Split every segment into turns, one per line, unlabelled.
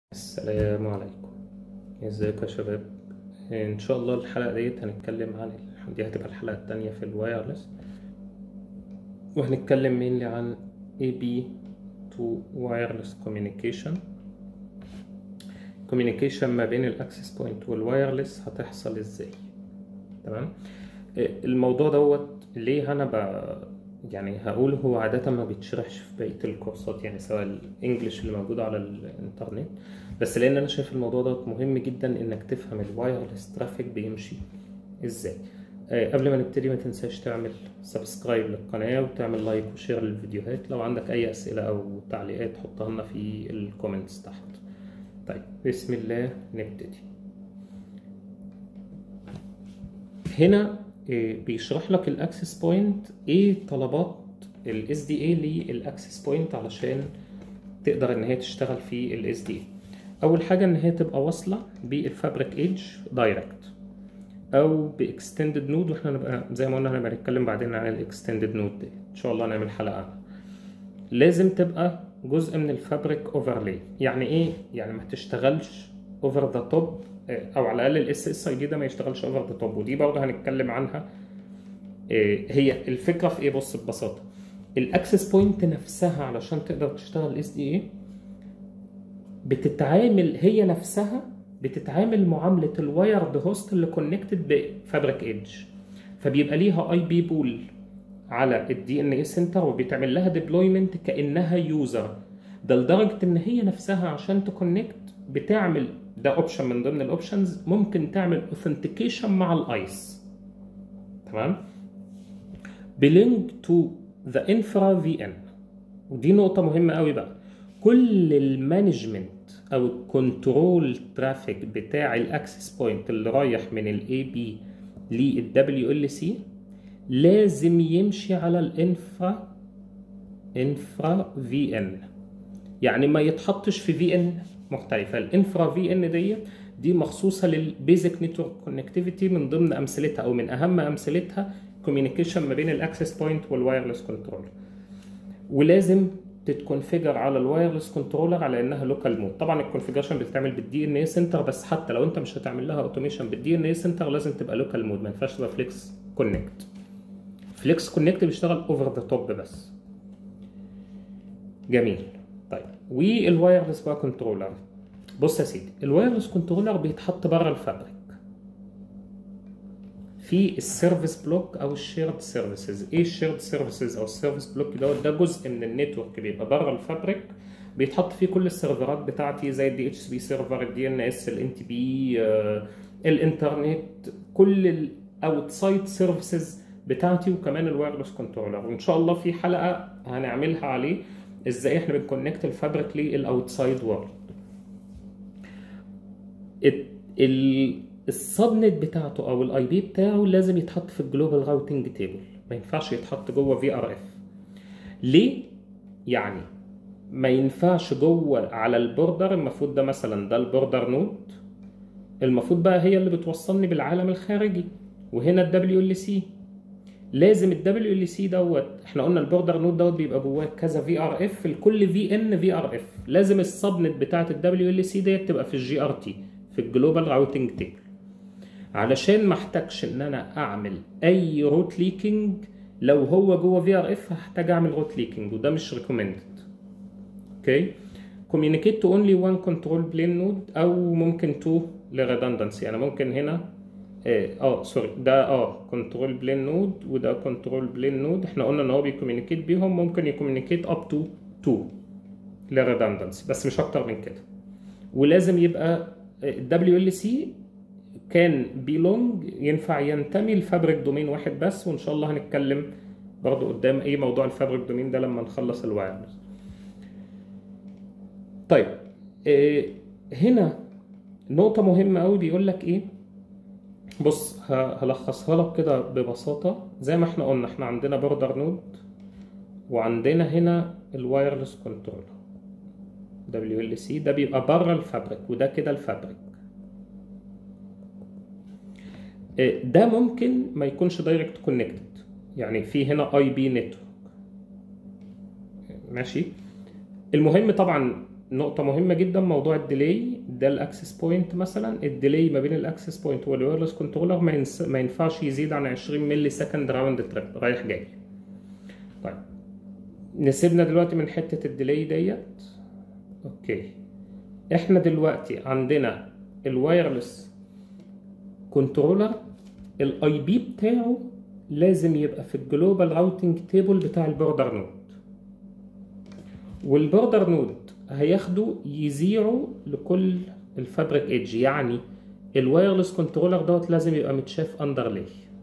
السلام عليكم ازيكم يا شباب ان شاء الله الحلقه ديت هنتكلم عن دي هتبقى الحلقه التانية في الوايرلس وهنتكلم mainly عن AB to wireless communication communication ما بين الاكسس بوينت والوايرلس هتحصل ازاي تمام الموضوع دوت ليه انا ب... يعني هقول هو عادة ما بيتشرحش في بقية الكورسات يعني سواء الانجليش اللي موجود على الانترنت بس لان انا شايف الموضوع دوت مهم جدا انك تفهم الوايرلس ترافيك بيمشي ازاي آه قبل ما نبتدي ما تنساش تعمل سبسكرايب للقناة وتعمل لايك وشير للفيديوهات لو عندك اي اسئلة او تعليقات حطها لنا في الكومنتس تحت طيب بسم الله نبتدي هنا بيشرح لك الاكسس بوينت ايه طلبات الاس دي اي للاكسس بوينت علشان تقدر ان هي تشتغل في الاس دي اول حاجه ان هي تبقى واصله بالفابريك ايدج دايركت او باكستندد نود واحنا نبقى زي ما قلنا هنبقى نتكلم بعدين عن الاكستندد نود دي ان شاء الله نعمل حلقه عنها لازم تبقى جزء من الفابريك اوفرلاي يعني ايه يعني ما تشتغلش اوفر ذا توب او على الاقل الاس اس اي دي ده ما يشتغلش اوفر ذا توب ودي برضه هنتكلم عنها هي الفكره في ايه بص ببساطه الاكسس بوينت نفسها علشان تقدر تشتغل اس دي اي بتتعامل هي نفسها بتتعامل معامله الوايرد هوست اللي كونكتد بفابريك ايدج فبيبقى ليها اي بي بول على الدي ان اي سنتر وبيتعمل لها ديبلويمنت كانها يوزر ده لدرجه ان هي نفسها عشان تكونكت بتعمل ده اوبشن من ضمن الاوبشنز ممكن تعمل اوثنتيكيشن مع الايس تمام بلينك تو ذا انفرا في ان ودي نقطة مهمة قوي بقى كل المانجمنت او الكنترول ترافيك بتاع الاكسس بوينت اللي رايح من الاي بي للدبليو ال سي لازم يمشي على الانفرا انفرا في ان يعني ما يتحطش في في ان مختلفه الانفرا في ان دي دي مخصوصه للبيزك نتورك كونكتيفيتي من ضمن امثلتها او من اهم امثلتها كوميونيكيشن ما بين الاكسس بوينت والوايرلس كنترول ولازم تتكونفيجر على الوايرلس كنترولر على انها لوكال مود طبعا الكونفيجريشن بتتعمل بالدي ان اي سنتر بس حتى لو انت مش هتعمل لها اوتوميشن بالدي ان اي سنتر لازم تبقى لوكال مود ما ينفعش تبقى فليكس كونكت فليكس كونكت بيشتغل اوفر ذا توب بس جميل طيب والوايرلس بقى كنترولر بص يا سيدي الوايرلس كنترولر بيتحط بره الفابريك في السيرفيس بلوك او الشيرد سيرفيسز ايه الشيرد سيرفيسز او السيرفيس بلوك دوت ده جزء من النتورك بيبقى بره الفابريك بيتحط فيه كل السيرفرات بتاعتي زي الدي اتش بي سيرفر الدي ان اس الان تي بي الانترنت كل الاوتسايد سيرفيسز بتاعتي وكمان الوايرلس كنترولر وان شاء الله في حلقه هنعملها عليه ازاي احنا بنكونكت الفابريك للاوتسايد وورلد السبنت بتاعته او الاي بي بتاعه لازم يتحط في الجلوبال راوتنج تيبل ما ينفعش يتحط جوه في ار اف ليه يعني ما ينفعش جوه على البوردر المفروض ده مثلا ده البوردر نود المفروض بقى هي اللي بتوصلني بالعالم الخارجي وهنا الدبليو ال سي لازم الدبليو ال سي دوت احنا قلنا البوردر نود دوت بيبقى جواه كذا في ار اف لكل في ان في ار اف لازم السبنت بتاعت الدبليو ال سي ديت تبقى في الجي ار تي في الجلوبال راوتنج تيبل علشان ما احتاجش ان انا اعمل اي روت ليكينج لو هو جوه في ار اف هحتاج اعمل روت ليكينج وده مش ريكومندد اوكي كوميونيكيت تو اونلي وان كنترول بلين نود او ممكن تو لريدندنسي انا ممكن هنا اه سوري ده اه كنترول بلين نود وده كنترول بلين نود احنا قلنا ان هو بيكوميونيكيت بيهم ممكن يكوميونيكيت اب تو 2 لريدندنسي بس مش اكتر من كده ولازم يبقى الدبليو ال سي كان بيلونج ينفع ينتمي لفابريك دومين واحد بس وان شاء الله هنتكلم برضو قدام ايه موضوع الفابريك دومين ده لما نخلص الوايرلس طيب إيه هنا نقطة مهمة قوي بيقول لك ايه بص هلخصها لك كده ببساطة زي ما احنا قلنا احنا عندنا بوردر نود وعندنا هنا الوايرلس كنترول دبليو ال سي ده بيبقى بره الفابريك وده كده الفابريك ده ممكن ما يكونش دايركت كونكتد يعني في هنا اي بي نتورك ماشي المهم طبعا نقطة مهمة جدا موضوع الديلي ده الاكسس بوينت مثلا الديلي ما بين الاكسس بوينت والوايرلس كنترولر ما, ينس... ما ينفعش يزيد عن 20 ملي سكند راوند تريب رايح جاي طيب نسيبنا دلوقتي من حتة الديلي ديت اوكي احنا دلوقتي عندنا الوايرلس كنترولر الاي بي بتاعه لازم يبقى في الجلوبال راوتنج تيبل بتاع البوردر نود والبوردر نود هياخدوا يذيعوا لكل الفابريك ايدج يعني الوايرلس كنترولر دوت لازم يبقى متشاف اندرلاي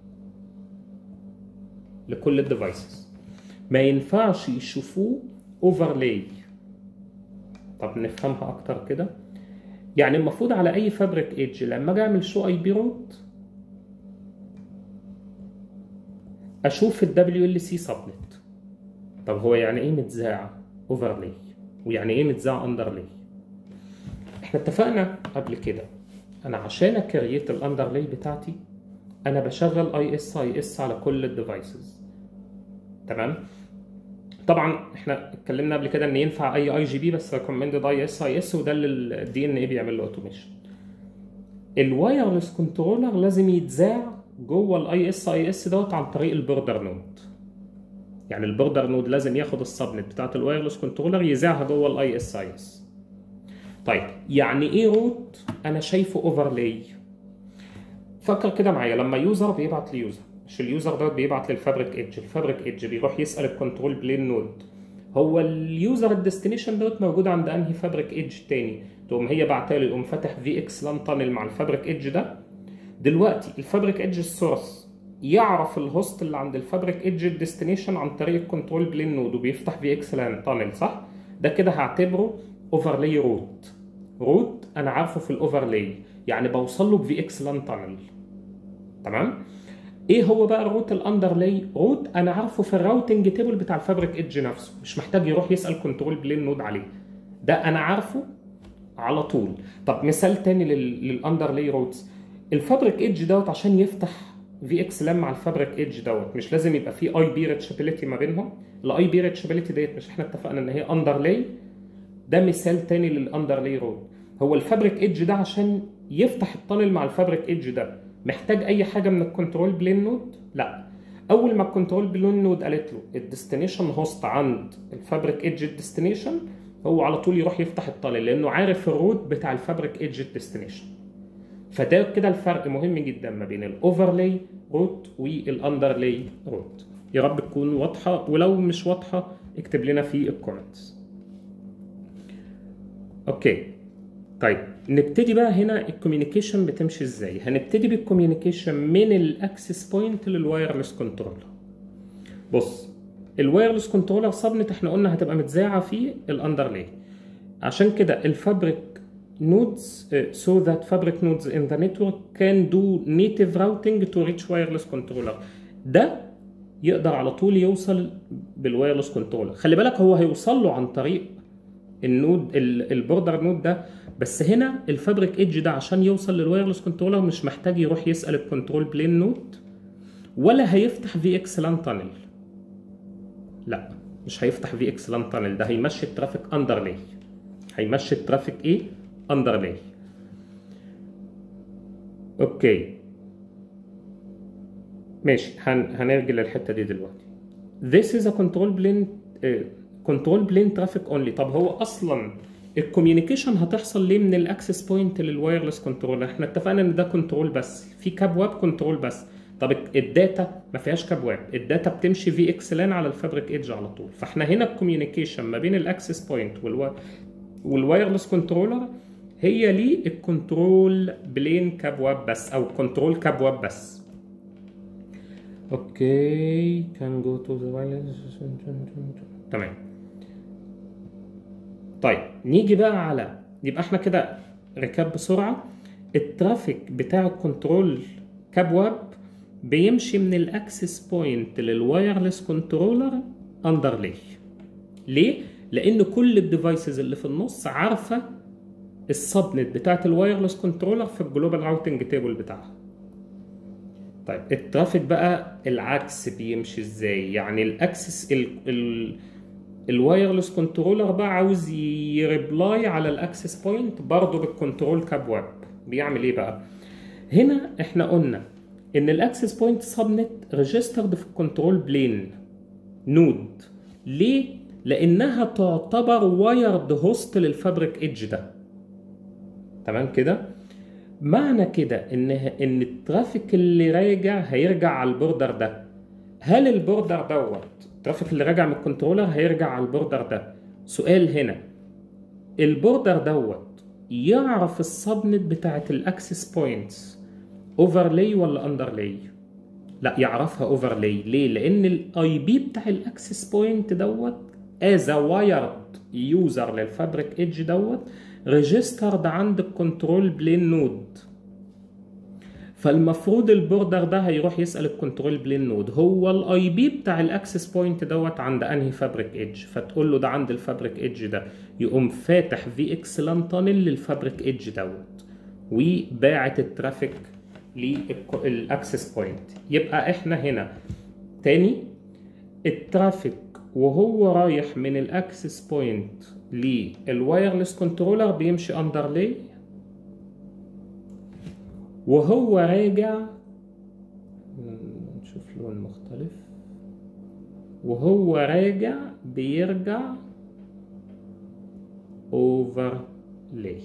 لكل الديفايسز ما ينفعش يشوفوه اوفرلاي طب نفهمها اكتر كده يعني المفروض على اي فابريك ايدج لما اجي اعمل شو اي بي روت اشوف الدبليو ال سي سبنت طب هو يعني ايه متذاع اوفرلاي ويعني ايه متذاع اندرلاي احنا اتفقنا قبل كده انا عشان اكريت الاندرلاي بتاعتي انا بشغل اي اس اي اس على كل الديفايسز تمام طبعا احنا اتكلمنا قبل كده ان ينفع اي اي جي بي بس ريكومندد اي اس اي اس وده اللي الدي ان اي بيعمل له اوتوميشن الوايرلس كنترولر لازم يتذاع جوه الاي اس اي اس دوت عن طريق البوردر نود يعني البوردر نود لازم ياخد السبنت بتاعت الوايرلس كنترولر يذاعها جوه الاي اس اي اس طيب يعني ايه روت انا شايفه اوفرلاي فكر كده معايا لما يوزر بيبعت ليوزر مش اليوزر دوت بيبعت للفابريك ايدج الفابريك ايدج بيروح يسال الكنترول بلين نود هو اليوزر الديستنيشن دوت موجود عند انهي فابريك ايدج تاني تقوم هي بعتها له يقوم فاتح في اكس لان تانل مع الفابريك ايدج ده دلوقتي الفابريك ايدج السورس يعرف الهوست اللي عند الفابريك ايدج الديستنيشن عن طريق الكنترول بلين نود وبيفتح في اكس لان تانل صح ده كده هعتبره اوفرلاي روت روت انا عارفه في الاوفرلاي يعني بوصل له بفي اكس لان تانل تمام ايه هو بقى الروت الاندرلاي روت انا عارفه في الراوتنج تيبل بتاع الفابريك ايدج نفسه مش محتاج يروح يسال كنترول بلين نود عليه ده انا عارفه على طول طب مثال تاني للاندرلاي روتس الفابريك ايدج دوت عشان يفتح في اكس لام مع الفابريك ايدج دوت مش لازم يبقى في اي بي ريتشابيلتي ما بينهم الاي بي ريتشابيلتي ديت مش احنا اتفقنا ان هي اندرلاي ده مثال تاني للاندرلاي روت هو الفابريك ايدج ده عشان يفتح التانل مع الفابريك ايدج ده محتاج اي حاجه من الكنترول بلين نود لا اول ما الكنترول بلين نود قالت له الديستنيشن هوست عند الفابريك ايدج الديستنيشن هو على طول يروح يفتح التانل لانه عارف الروت بتاع الفابريك ايدج الديستنيشن فده كده الفرق مهم جدا ما بين الاوفرلاي روت والاندرلاي روت يا رب تكون واضحه ولو مش واضحه اكتب لنا في الكومنتس اوكي طيب نبتدي بقى هنا الكوميونيكيشن بتمشي ازاي هنبتدي بالكوميونيكيشن من الاكسس بوينت للوايرلس كنترولر بص الوايرلس كنترولر سبنت احنا قلنا هتبقى متذاعه في الاندرلاي عشان كده الفابريك nodes uh, so that fabric nodes in the network can do native routing to reach wireless controller ده يقدر على طول يوصل بالوايرلس كنترولر خلي بالك هو هيوصل له عن طريق النود البوردر نود ده بس هنا الفابريك ايدج ده عشان يوصل للوايرلس كنترولر مش محتاج يروح يسال الكنترول بلين نود ولا هيفتح في اكس لان تانل لا مش هيفتح في اكس لان تانل ده هيمشي الترافيك اندرلاي هيمشي الترافيك ايه اندرلاي اوكي ماشي هن... هنرجع للحته دي دلوقتي this is a control plane uh, control plane traffic only طب هو اصلا الكوميونيكيشن هتحصل ليه من الاكسس بوينت للوايرلس كنترول احنا اتفقنا ان ده كنترول بس في كاب واب كنترول بس طب الداتا ما فيهاش كاب واب الداتا بتمشي في اكس لان على الفابريك ايدج على طول فاحنا هنا الكوميونيكيشن ما بين الاكسس بوينت والوا... والوايرلس كنترولر هي ليه الكنترول بلين كاب واب بس او كنترول كاب واب بس اوكي كان جو تو ذا تمام طيب نيجي بقى على يبقى احنا كده ركاب بسرعه الترافيك بتاع الكنترول كاب واب بيمشي من الاكسس بوينت للوايرلس كنترولر اندرلاي ليه لان كل الديفايسز اللي في النص عارفه السبنت بتاعت الوايرلس كنترولر في الجلوبال راوتنج تيبل بتاعها طيب الترافيك بقى العكس بيمشي ازاي يعني الاكسس ال ال الوايرلس كنترولر بقى عاوز يريبلاي على الاكسس بوينت برضه بالكنترول كاب ويب بيعمل ايه بقى هنا احنا قلنا ان الاكسس بوينت سبنت ريجسترد في الكنترول بلين نود ليه لانها تعتبر وايرد هوست للفابريك ايدج ده تمام كده معنى كده ان ان الترافيك اللي راجع هيرجع على البوردر ده هل البوردر دوت الترافيك اللي راجع من الكنترولر هيرجع على البوردر ده سؤال هنا البوردر دوت يعرف السبنت بتاعت الاكسس بوينتس اوفرلاي ولا اندرلاي لا يعرفها اوفرلاي ليه لان الاي بي بتاع الاكسس بوينت دوت از وايرد يوزر للفابريك ايدج دوت ريجسترد عند الكنترول بلين نود فالمفروض البوردر ده هيروح يسال الكنترول بلين نود هو الاي بي بتاع الاكسس بوينت دوت عند انهي فابريك ايدج فتقول له ده عند الفابريك ايدج ده يقوم فاتح في اكس لان تانل للفابريك ايدج دوت وباعت الترافيك للاكسس بوينت يبقى احنا هنا تاني الترافيك وهو رايح من الاكسس بوينت للوايرلس كنترولر بيمشي اندرلاي وهو راجع نشوف لون مختلف وهو راجع بيرجع اوفرلاي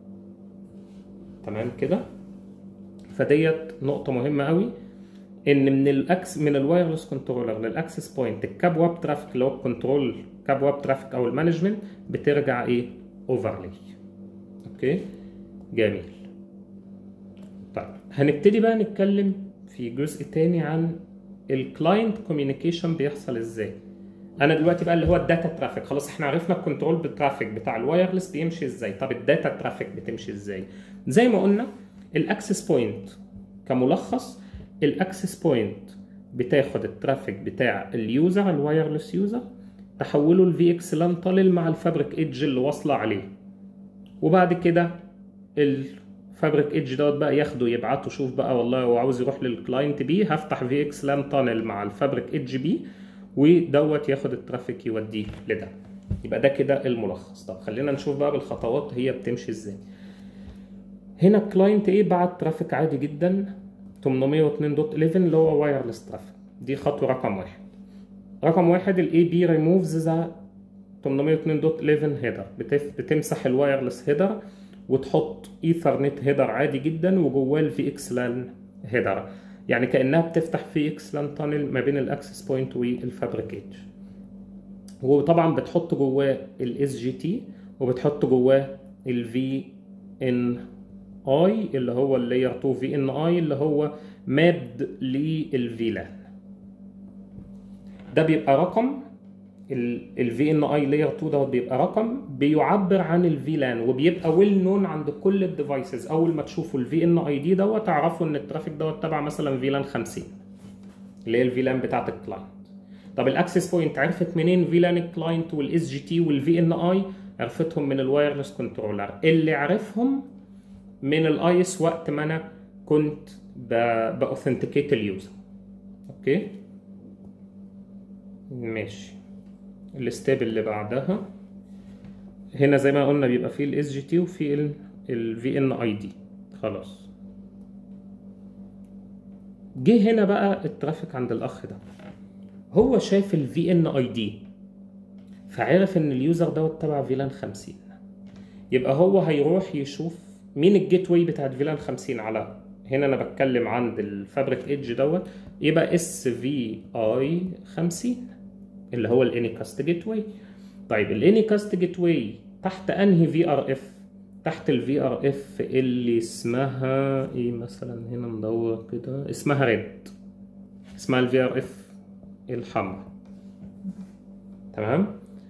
تمام كده فديت نقطة مهمة قوي ان من الاكس من الوايرلس كنترولر للاكسس بوينت الكاب واب ترافيك اللي هو الكنترول كاب واب ترافيك او المانجمنت بترجع ايه اوفرلاي اوكي جميل طيب هنبتدي بقى نتكلم في جزء تاني عن الكلاينت كوميونيكيشن بيحصل ازاي انا دلوقتي بقى اللي هو الداتا ترافيك خلاص احنا عرفنا الكنترول بالترافيك بتاع الوايرلس بيمشي ازاي طب الداتا ترافيك بتمشي ازاي زي ما قلنا الاكسس بوينت كملخص الاكسس بوينت بتاخد الترافيك بتاع اليوزر الوايرلس يوزر تحوله لفي اكس لان طالل مع الفابريك ايدج اللي واصله عليه وبعد كده الفابريك ايدج دوت بقى ياخده يبعته شوف بقى والله هو عاوز يروح للكلاينت بي هفتح في اكس لان تانل مع الفابريك ايدج بي ودوت ياخد الترافيك يوديه لده يبقى ده كده الملخص طب خلينا نشوف بقى بالخطوات هي بتمشي ازاي هنا الكلاينت ايه بعت ترافيك عادي جدا 802.11 اللي هو وايرلس ترافيك دي خطوه رقم واحد رقم واحد الاي بي ريموفز ذا 802.11 هيدر بتمسح الوايرلس هيدر وتحط ايثرنت هيدر عادي جدا وجواه الفي اكس لان هيدر يعني كانها بتفتح في اكس لان تانل ما بين الاكسس بوينت والفابريك ايدج وطبعا بتحط جواه الاس جي تي وبتحط جواه الفي ان اي اللي هو اللاير 2 في ان اي اللي هو مابد للفيلان ده بيبقى رقم الفي ان اي لاير 2 دوت بيبقى رقم بيعبر عن الفيلان وبيبقى ويل نون عند كل الديفايسز اول ما تشوفوا الفي ان اي دي دوت تعرفوا ان الترافيك دوت تبع مثلا فيلان 50 اللي هي الفيلان بتاعت الكلاينت طب الاكسس بوينت عرفت منين فيلان الكلاينت والاس جي تي والفي ان اي عرفتهم من الوايرلس كنترولر اللي عرفهم من الايس وقت ما انا كنت باوثنتيكيت اليوزر اوكي ماشي الستيب اللي بعدها هنا زي ما قلنا بيبقى فيه الاس جي تي وفي الفي ان اي دي خلاص جه هنا بقى الترافيك عند الاخ ده هو شاف الفي ان اي دي فعرف ان اليوزر دوت تبع فيلان 50 يبقى هو هيروح يشوف مين الجيت واي بتاعت فيلان 50 على هنا انا بتكلم عند الفابريك ايدج دوت يبقى اس في اي 50 اللي هو الانيكاست جيت واي طيب الانيكاست جيت واي تحت انهي في ار اف تحت الفي ار اف اللي اسمها ايه مثلا هنا ندور كده اسمها ريد اسمها الفي ار اف الحمراء تمام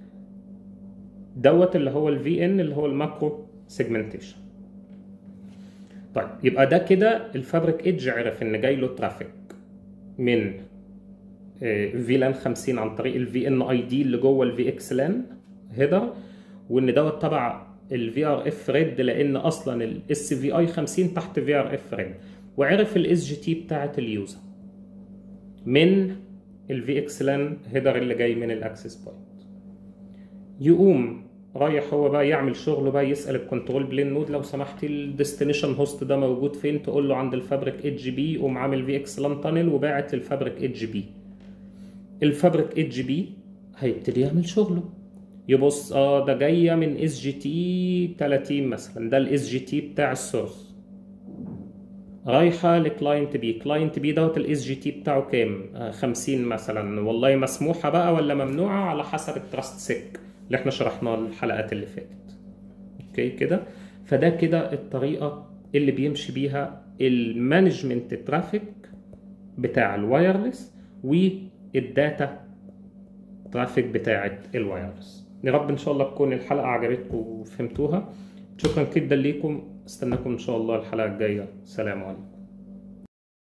دوت اللي هو الفي ان اللي هو الماكرو سيجمنتيشن طيب يبقى ده كده الفابريك ايدج عرف ان جاي له ترافيك من فيلان 50 عن طريق الفي ان اي دي اللي جوه الفي اكس لان هيدر وان دوت تبع الفي ار اف ريد لان اصلا الاس في اي 50 تحت في ار اف ريد وعرف الاس جي تي بتاعت اليوزر من الفي اكس لان هيدر اللي جاي من الاكسس بوينت يقوم رايح هو بقى يعمل شغله بقى يسال الكنترول بلين نود لو سمحتي الديستنيشن هوست ده موجود فين تقول له عند الفابريك اتش بي يقوم عامل في اكس لان تانل وباعت للفابريك اتش بي الفابريك اتش بي هيبتدي يعمل شغله يبص اه ده جايه من اس جي تي 30 مثلا ده الاس جي تي بتاع السورس رايحه لكلاينت بي كلاينت بي دوت الاس جي تي بتاعه كام آه 50 مثلا والله مسموحه بقى ولا ممنوعه على حسب التراست سيك اللي احنا شرحناه الحلقات اللي فاتت اوكي كده فده كده الطريقه اللي بيمشي بيها المانجمنت ترافيك بتاع الوايرلس والداتا ترافيك بتاعه الوايرلس يا رب ان شاء الله تكون الحلقه عجبتكم وفهمتوها شكرا جدا ليكم استناكم ان شاء الله الحلقه الجايه سلام عليكم